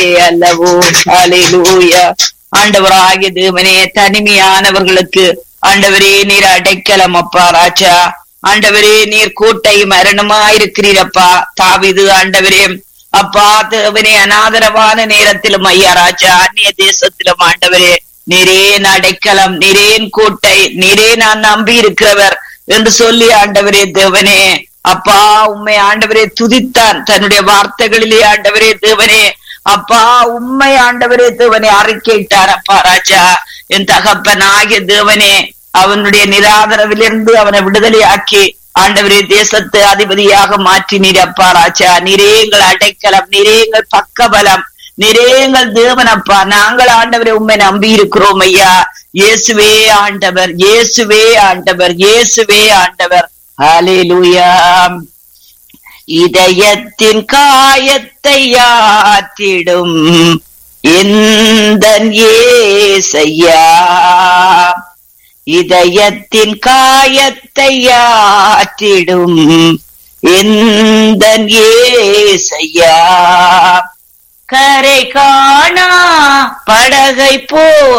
அல்லவோ ஹalleluya ஆண்டவராகிய தேவனே தனிமையானவர்களுக்கு ஆண்டவரே நீர் அடைக்கலம் அப்பா ராஜா ஆண்டவரே நீர் கூட்டை மரணமாயிருக்கிறீரப்பா தாவிது ஆண்டவரே அப்பா தேவனே அனாதரவான நேரத்திலும் ஐயா ராஜா அந்நிய தேசத்திலும் ஆண்டவரே நீரேன் அடைக்கலம் நீரேன் கூட்டை நீரே நான் நம்பி இருக்கிறவர் என்று சொல்லி ஆண்டவரே தேவனே அப்பா உண்மை ஆண்டவரே துதித்தான் தன்னுடைய வார்த்தைகளிலே ஆண்டவரே தேவனே அப்பா உண்மை ஆண்டவரே தேவனே அறிக்கையிட்டார் அப்பா ராஜா என் தகப்பன் ஆகிய தேவனே அவனுடைய நிராதரவிலிருந்து அவனை விடுதலையாக்கி ஆண்டவரே தேசத்து அதிபதியாக மாற்றி நீர் அப்பா ராஜா நிரேங்கள் அடைக்கலம் நிரேங்கள் பக்கபலம் நிரேங்கள் தேவனப்பா நாங்கள் ஆண்டவரை உண்மை நம்பி இருக்கிறோம் ஐயா இயேசுவே ஆண்டவர் இயேசுவே ஆண்டவர் இயேசுவே ஆண்டவர் ஹalleluya இதயத்தின் காயத்தை யாற்றிடும் எந்த ஏசையா இதயத்தின் காயத்தை யாற்றிடும் எந்த ஏசையா கரை காணா படகை போல்